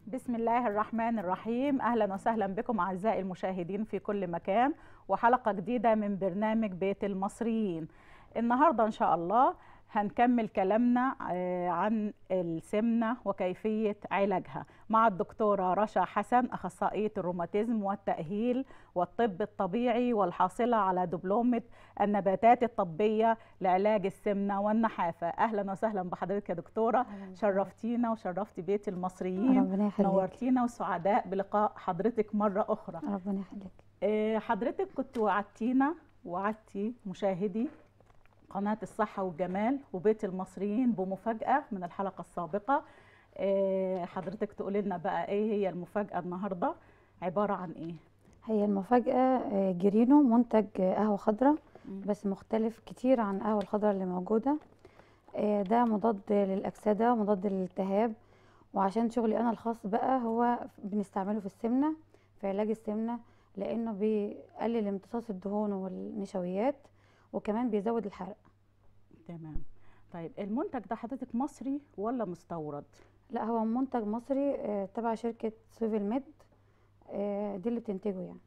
بسم الله الرحمن الرحيم اهلا وسهلا بكم اعزائي المشاهدين في كل مكان وحلقه جديده من برنامج بيت المصريين النهارده ان شاء الله هنكمل كلامنا آه، عن السمنه وكيفيه علاجها مع الدكتوره رشا حسن اخصائيه الروماتيزم والتاهيل والطب الطبيعي والحاصله على دبلومه النباتات الطبيه لعلاج السمنه والنحافه اهلا وسهلا بحضرتك يا دكتوره شرفتينا وشرفتي بيت المصريين ربنا يخليك نورتينا وسعداء بلقاء حضرتك مرة أخرى ربنا يخليك آه، حضرتك كنت وعدتينا وعدتي مشاهدي قناة الصحة والجمال وبيت المصريين بمفاجأة من الحلقة السابقة آه، حضرتك تقولي لنا بقى ايه هي المفاجأة النهاردة عبارة عن ايه هي المفاجأة آه، جرينو منتج آه، قهوة خضراء مم. بس مختلف كتير عن القهوة الخضراء اللي موجودة آه، ده مضاد للأكسدة مضاد للالتهاب وعشان شغلي أنا الخاص بقى هو بنستعمله في السمنة في علاج السمنة لأنه بيقلل امتصاص الدهون والنشويات وكمان بيزود الحرق تمام طيب المنتج ده حضرتك مصري ولا مستورد لا هو منتج مصري آه، تبع شركة سوفيل ميد آه، دي اللي بتنتجه يعني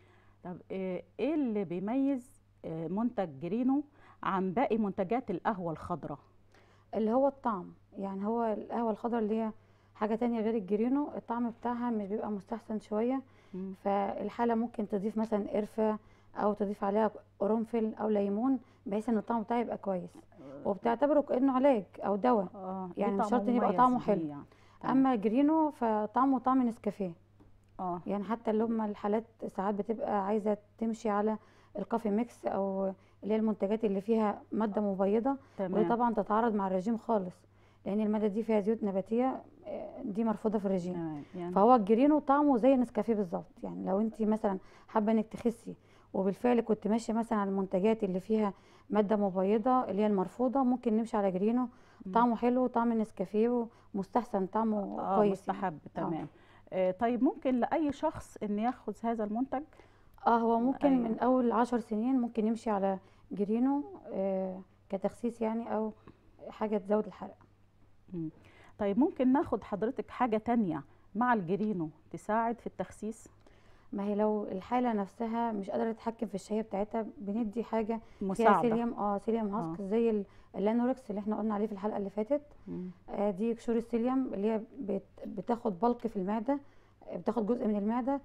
طب آه، ايه اللي بيميز آه، منتج جرينو عن باقي منتجات القهوة الخضراء اللي هو الطعم يعني هو القهوة الخضراء اللي هي حاجة تانية غير الجرينو الطعم بتاعها مش بيبقى مستحسن شوية مم. فالحالة ممكن تضيف مثلا قرفة أو تضيف عليها قرنفل أو ليمون بحيث إن الطعم بتاعها يبقى كويس وبتعتبره كأنه علاج أو دواء اه يعني ليه مش شرط طعم إن يبقى مميز طعمه بيه حلو. يعني. تمام. أما الجرينو فطعمه طعم نسكافيه اه يعني حتى اللي هم الحالات ساعات بتبقى عايزة تمشي على الكافي ميكس أو اللي هي المنتجات اللي فيها مادة مبيضة ودي تمام طبعا تتعارض مع الرجيم خالص لان الماده دي فيها زيوت نباتيه آه، دي مرفوضه في الرجيم تمام يعني فهو الجرينو طعمه زي النسكافيه بالظبط يعني لو انت مثلا حابه انك تخسي وبالفعل كنت ماشيه مثلا على المنتجات اللي فيها ماده مبيضه اللي هي المرفوضه ممكن نمشي على جرينو مم. طعمه حلو طعم النسكافيه ومستحسن طعمه اه كويس يعني. مستحب تمام آه طيب ممكن لأي شخص إن ياخذ هذا المنتج اه هو ممكن أيوة. من اول عشر سنين ممكن يمشي على جرينو آه كتخسيس يعني او حاجه تزود الحرق مم. طيب ممكن ناخد حضرتك حاجة تانية مع الجرينو تساعد في التخسيس ما هي لو الحالة نفسها مش قادرة تتحكم في الشهية بتاعتها بندي حاجة فيها مساعدة سيليوم اه سيليوم هاسك زي ال- اللانوركس اللي احنا قلنا عليه في الحلقة اللي فاتت مم. آه دي قشور السيليوم اللي هي بت بتاخد بلق في المعدة آه، بتاخد جزء من المعدة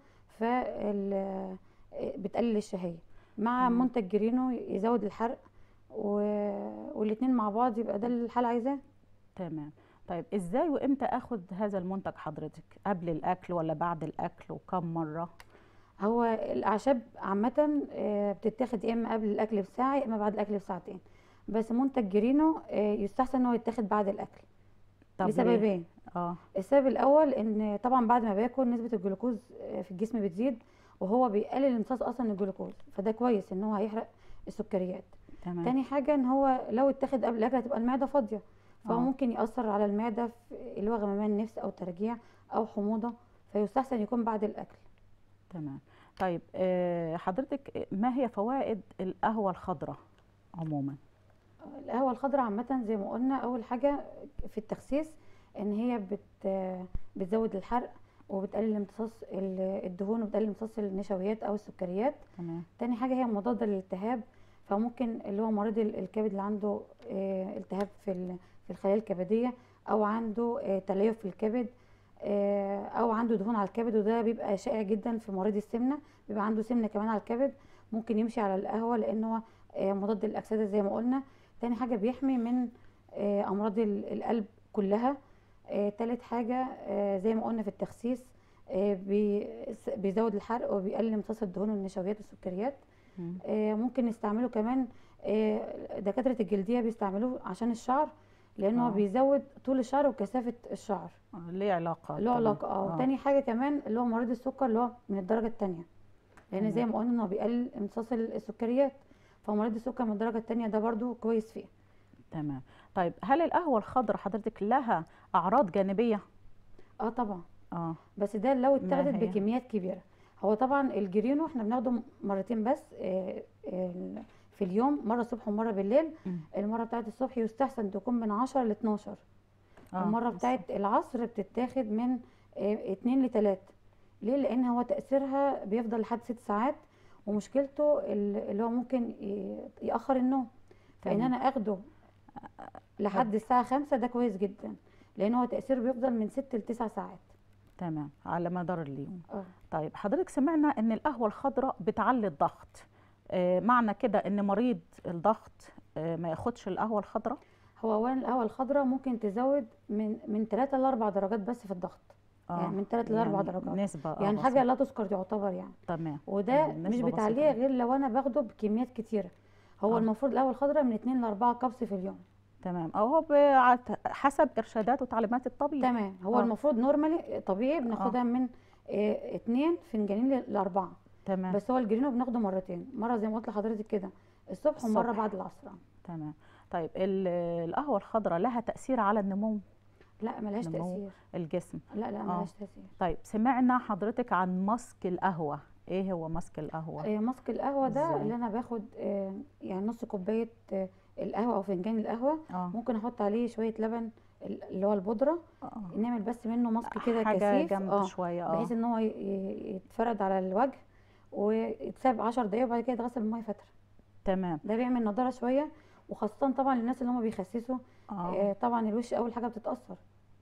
فال آه، بتقلل الشهية مع تمام. منتج جرينو يزود الحرق و... والاتنين مع بعض يبقى ده اللي الحالة عايزاه تمام طيب ازاي وامتى اخد هذا المنتج حضرتك قبل الاكل ولا بعد الاكل وكم مرة هو الاعشاب عامه آه، بتتاخد يا اما قبل الاكل بساعه يا اما بعد الاكل بساعتين بس منتج جرينو آه، يستحسن ان هو يتاخد بعد الاكل طب ليه؟ لسببين اه السبب الاول ان طبعا بعد ما باكل نسبه الجلوكوز آه، في الجسم بتزيد وهو بيقلل امتصاص اصلا الجلوكوز فده كويس ان هو هيحرق السكريات تمام تاني حاجه ان هو لو اتاخد قبل الاكل هتبقى المعده فاضيه فهو آه. ممكن ياثر على المعده في اللي هو غممان نفس او ترجيع او حموضه فيستحسن يكون بعد الاكل تمام طيب آه حضرتك ما هي فوائد القهوة الخضراء عموما القهوة الخضراء عامة زي ما قلنا أول حاجة في التخسيس إن هي بت بتزود الحرق وبتقلل امتصاص ال- الدهون وبتقلل امتصاص النشويات أو السكريات تمام تاني حاجة هي مضادة للالتهاب فممكن اللي هو مريض ال- الكبد اللي عنده آه، التهاب في ال- في الخلايا الكبدية أو عنده آه، تليف في الكبد آه، أو عنده دهون على الكبد وده بيبقى شائع جدا في مريض السمنة بيبقى عنده سمنة كمان على الكبد ممكن يمشي على القهوة لأن هو آه، مضاد للأكسدة زي ما قلنا تاني حاجة بيحمي من آه، أمراض ال- القلب كلها آه، تالت حاجة آه، زي ما قلنا في التخسيس آه، بي- بيزود الحرق وبيقلل امتصاص الدهون والنشويات والسكريات مم. آه، ممكن نستعمله كمان آه، دكاترة الجلدية بيستعملوه عشان الشعر لأن هو آه. بيزود طول الشعر وكثافة الشعر آه، ليه علاقة له تمام. علاقة اه تاني حاجة كمان اللي هو مريض السكر اللي هو من الدرجة التانية لأن زي تمام. ما قلنا إن هو بيقلل امتصاص ال- السكريات فمريض السكر من الدرجة التانية ده برضو كويس فيه تمام طيب هل القهوة الخضراء حضرتك لها أعراض جانبية؟ اه طبعا اه بس ده لو ما اتاخدت هي؟ بكميات كبيرة هو طبعا الجرينو احنا بناخده مرتين بس آه، آه، في اليوم مرة الصبح ومرة بالليل مم. المرة بتاعت الصبح يستحسن تكون من 10 ل 12 اه المرة بس- بتاعت العصر بتتاخد من آه، اتنين لتلاتة ليه لان هو تاثيرها بيفضل لحد ست ساعات ومشكلته ال- اللي هو ممكن ي- ياخر النوم فان تمام. انا اخده لحد الساعه خمسة ده كويس جدا لان هو تاثيره بيفضل من ست لتسع ساعات تمام على مدار اليوم اه طيب حضرتك سمعنا ان القهوه الخضراء بتعلي الضغط آه معنى كده ان مريض الضغط آه ما ياخدش القهوه الخضراء هو اولا القهوه الخضراء ممكن تزود من من 3 ل 4 درجات بس في الضغط يعني من 3 ل 4 يعني درجات نسبه آه يعني حاجه بسيطة. لا تذكر تعتبر يعني تمام وده يعني مش نسبة بتعليه بسيطة. غير لو انا باخده بكميات كتيره هو آه. المفروض القهوه الخضراء من 2 ل 4 كبس في اليوم تمام او هو بع- حسب ارشادات وتعليمات الطبيب تمام هو آه. المفروض نورمالي طبيعي بناخدها من آه، اتنين فنجانين ل- لاربعه تمام بس هو الجرينو بناخده مرتين مره زي ما قلت لحضرتك كده الصبح ومره الصبح. بعد العصر تمام طيب ال- القهوه الخضراء لها تاثير على النمو لا ملهاش نمو. تاثير الجسم لا لا ملهاش تاثير طيب سمعنا حضرتك عن مسك القهوه ايه هو مسك القهوه آه، ماسك القهوه ده إزاي؟ اللي انا باخد آه، يعني نص كوبايه آه، القهوه او فنجان القهوه اه ممكن احط عليه شويه لبن ال- اللي هو البودره آه. نعمل بس منه ماسك كده حاجه كثيف جنب اه شويه اه بحيث ان هو ي- ي- يتفرد على الوجه ويتساب 10 دقايق وبعد كده يتغسل بميه فتره تمام ده بيعمل نضاره شويه وخاصه طبعا للناس اللي هم بيخسسوا اه آه طبعا الوش اول حاجه بتتاثر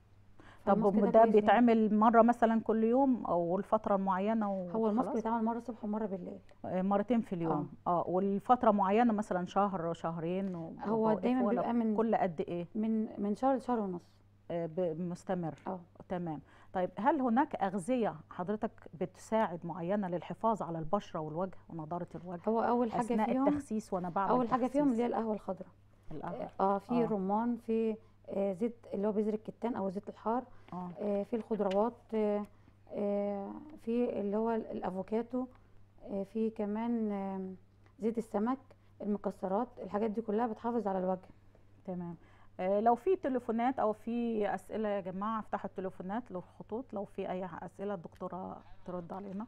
طب فالماسك ده كويس جداً. بيتعمل مره مثلا كل يوم او الفتره معينه هو الماسك وخلاص؟ بيتعمل مره الصبح ومره بالليل آه، مرتين في اليوم اه والفتره معينه مثلا شهر شهرين و- هو وبوقف دايما ولا بيبقى من- كل قد ايه من من شهر لشهر ونص آه، ب- مستمر اه تمام طيب هل هناك اغذيه حضرتك بتساعد معينه للحفاظ على البشره والوجه ونضاره الوجه هو اول حاجه اثناء فيهم التخسيس وانا بعمل اول حاجه فيهم اللي هي تخسيس القهوه الخضراء القهوه اه في آه. رمان في آه زيت اللي هو بذر الكتان او زيت الحار اه آه في الخضروات آه آه في اللي هو الافوكاتو آه في كمان آه زيت السمك المكسرات الحاجات دي كلها بتحافظ على الوجه تمام آه، لو في تليفونات او في اسئله يا جماعه افتحوا التليفونات لو خطوط لو في اي اسئله الدكتوره ترد علينا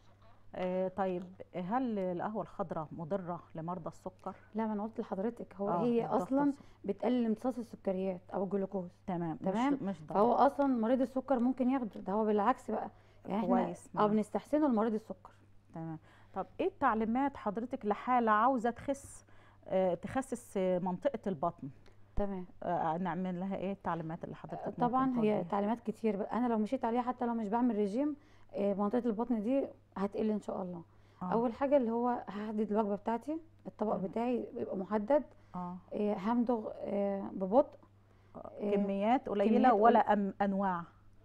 آه، طيب هل القهوه الخضراء مضره لمرضى السكر لا ما انا قلت لحضرتك هو آه، هي الضغط اصلا والسكر. بتقلل امتصاص السكريات او الجلوكوز تمام تمام. مش مش فهو ضرر اصلا مريض السكر ممكن ياخده ده هو بالعكس بقى يعني احنا كويس اه نعم. بنستحسنه لمريض السكر تمام طب ايه التعليمات حضرتك لحاله عاوزه تخس آه، تخسس آه، منطقه البطن تمام آه، نعمل لها ايه التعليمات اللي حضرتك ممكن طبعا هي توجهيها؟ تعليمات كتير بقى. انا لو مشيت عليها حتى لو مش بعمل ريجيم آه، منطقه البطن دي هتقل ان شاء الله آه، اول حاجه اللي هو هحدد الوجبه بتاعتي الطبق تمام. بتاعي يبقى محدد اه آه، همضغ آه، ببطء آه، كميات قليله كميات ولا أم انواع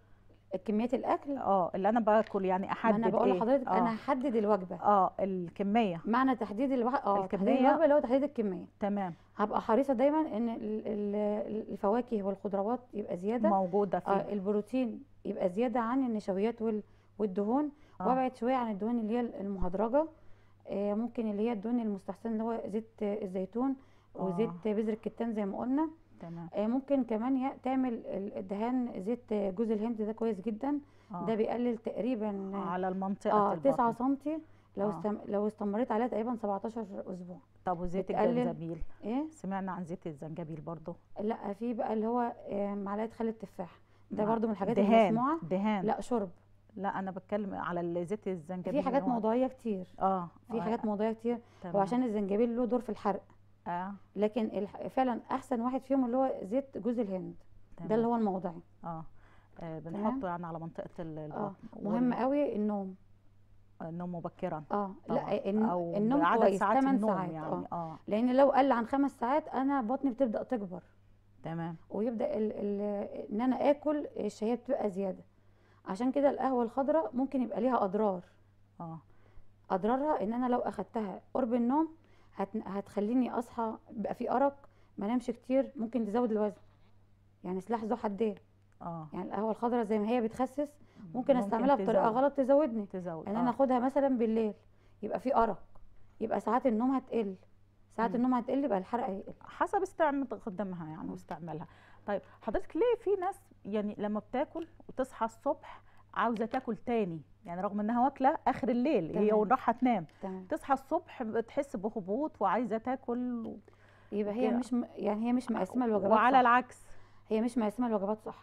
كميات الاكل اه اللي انا باكل يعني ما احدد انا بقول ايه لحضرتك آه. انا هحدد الوجبه اه الكميه معنى تحديد الوجبه اه تحديد الكمية. الوجبه اللي هو تحديد الكميه تمام هبقى حريصه دايما ان ال- ال- الفواكه والخضروات يبقى زياده موجوده فيه آه البروتين يبقى زياده عن النشويات وال- والدهون آه. وابعد شويه عن الدهون اللي هي المهدرجه آه ممكن اللي هي الدهون المستحسن اللي هو زيت آه، الزيتون وزيت آه. بذر الكتان زي ما قلنا تمام آه ممكن كمان ي- تعمل ال- الدهان زيت آه، جوز الهند ده كويس جدا آه. ده بيقلل تقريبا آه، على المنطقه اه البطن 9 سنتي لو آه. استم... لو استمريت عليها تقريبا 17 اسبوع طب وزيت بتقلل- الجنزبيل ايه سمعنا عن زيت الزنجبيل برضو لا في بقى اللي هو آه، معلقه خل التفاح ده مع- برضو من الحاجات دهان المسموعه دهان لا شرب لا انا بتكلم على ال- زيت الزنجبيل في حاجات اللي هو- موضوعيه كتير اه في آه، حاجات موضوعيه كتير تمام. وعشان الزنجبيل له دور في الحرق اه لكن الح... فعلا احسن واحد فيهم اللي هو زيت جوز الهند ده اللي تمام. هو الموضعي اه آه، تمام. بنحطه يعني على منطقه ال- اه البطن مهم قوي النوم النوم مبكرا اه طبعا. لا الن- او النوم بعدد كويس ساعات 8 النوم ساعات يعني اه اه لان لو قل عن خمس ساعات انا بطني بتبدا تكبر تمام ويبدا ال... ال... ان انا اكل الشهيه بتبقى زياده عشان كده القهوه الخضراء ممكن يبقى ليها اضرار اه اضرارها ان انا لو اخدتها قرب النوم هت... هتخليني اصحى بقى في ارق ما نامش كتير ممكن تزود الوزن يعني سلاح ذو حدين اه يعني القهوه الخضراء زي ما هي بتخسس ممكن استعملها بطريقه تزود- غلط تزودني تزود ان انا آه. اخدها مثلا بالليل يبقى في ارق يبقى ساعات النوم هتقل ساعات مم. النوم هتقل يبقى الحرق هيقل حسب استخدامها يعني مم. واستعمالها طيب حضرتك ليه في ناس يعني لما بتاكل وتصحى الصبح عاوزه تاكل تاني يعني رغم انها واكله اخر الليل هي تمام. وراحه تنام تمام تصحى الصبح بتحس بهبوط وعايزه تاكل و... يبقى هي كده. مش م... يعني هي مش مقسمه الوجبات وعلى صح. العكس هي مش مقسمه الوجبات صح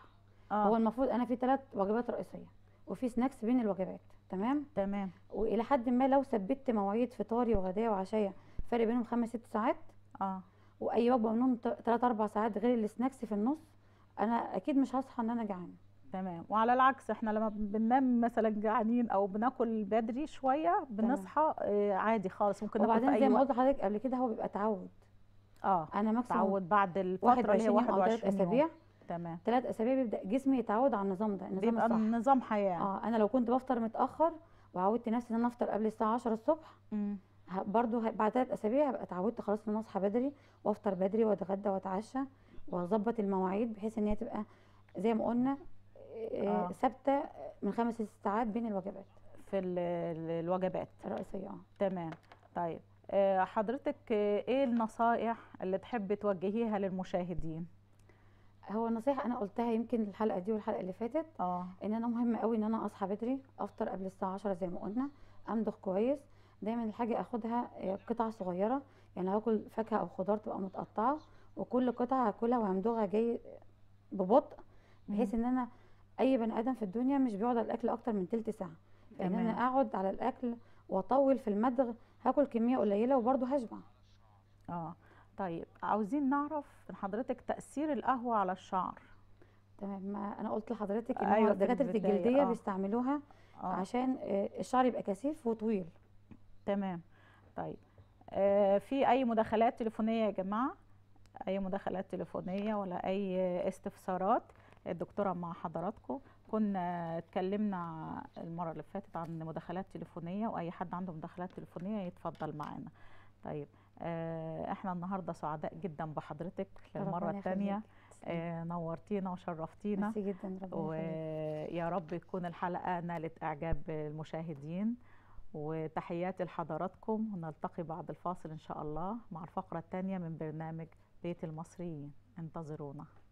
هو اه المفروض انا في ثلاث وجبات رئيسيه وفي سناكس بين الوجبات تمام تمام والى حد ما لو ثبت مواعيد فطاري وغدايا وعشايا فرق بينهم خمس ست ساعات اه واي وجبه منهم ثلاث اربع ساعات غير السناكس في النص انا اكيد مش هصحى ان انا جعانه تمام وعلى العكس احنا لما بننام مثلا جعانين او بناكل بدري شويه بنصحى آه، عادي خالص ممكن ناكل في وبعدين اي زي ما وقت قلت لحضرتك قبل كده هو بيبقى تعود اه انا ماكسيموم تعود بعد الفتره اللي هي 21 او 3 21 يوم اسابيع تمام ثلاث اسابيع بيبدا جسمي يتعود على النظام ده النظام بيبقى الصح نظام حياه اه انا لو كنت بفطر متاخر وعودت نفسي ان انا افطر قبل الساعه 10 الصبح مم. ه- برضو ه- بعد ثلاث اسابيع هبقى اتعودت خلاص ان انا اصحى بدري وافطر بدري واتغدى واتعشى واظبط المواعيد بحيث ان هي تبقى زي ما قلنا آه، آه. ثابته من خمس ست ساعات بين الوجبات في ال- ال- الوجبات الرئيسيه اه تمام طيب آه، حضرتك آه، ايه النصائح اللي تحبي توجهيها للمشاهدين هو النصيحه انا قلتها يمكن الحلقه دي والحلقه اللي فاتت اه ان انا مهم قوي ان انا اصحى بدري افطر قبل الساعه 10 زي ما قلنا امضغ كويس دايما الحاجه اخدها آه، قطع صغيره يعني هاكل فاكهه او خضار تبقى متقطعه وكل قطعه هاكلها وهمضغها جاي ببطء بحيث ان انا اي بني ادم في الدنيا مش بيقعد على الاكل اكتر من تلت ساعه فان انا تمام. اقعد على الاكل واطول في المضغ هاكل كميه قليله وبرضه هشبع اه طيب عاوزين نعرف من حضرتك تأثير القهوة على الشعر تمام ما انا قلت لحضرتك ان أيوة هو في دكاتره البداية، الجلديه آه. بيستعملوها اه عشان آه، الشعر يبقى كثيف وطويل تمام طيب آه في اي مداخلات تليفونية يا جماعة اي مداخلات تليفونية ولا اي استفسارات الدكتورة مع حضراتكم كنا اتكلمنا المرة اللي فاتت عن مداخلات تليفونية واي حد عنده مداخلات تليفونية يتفضل معانا طيب آه احنا النهاردة سعداء جدا بحضرتك للمرة ربنا الثانية يخليك. تسلمي. آه نورتينا وشرفتينا ميرسي جدا ربنا يخليك ويا رب تكون الحلقة نالت إعجاب المشاهدين وتحياتي لحضراتكم ونلتقي بعد الفاصل إن شاء الله مع الفقرة الثانية من برنامج بيت المصريين انتظرونا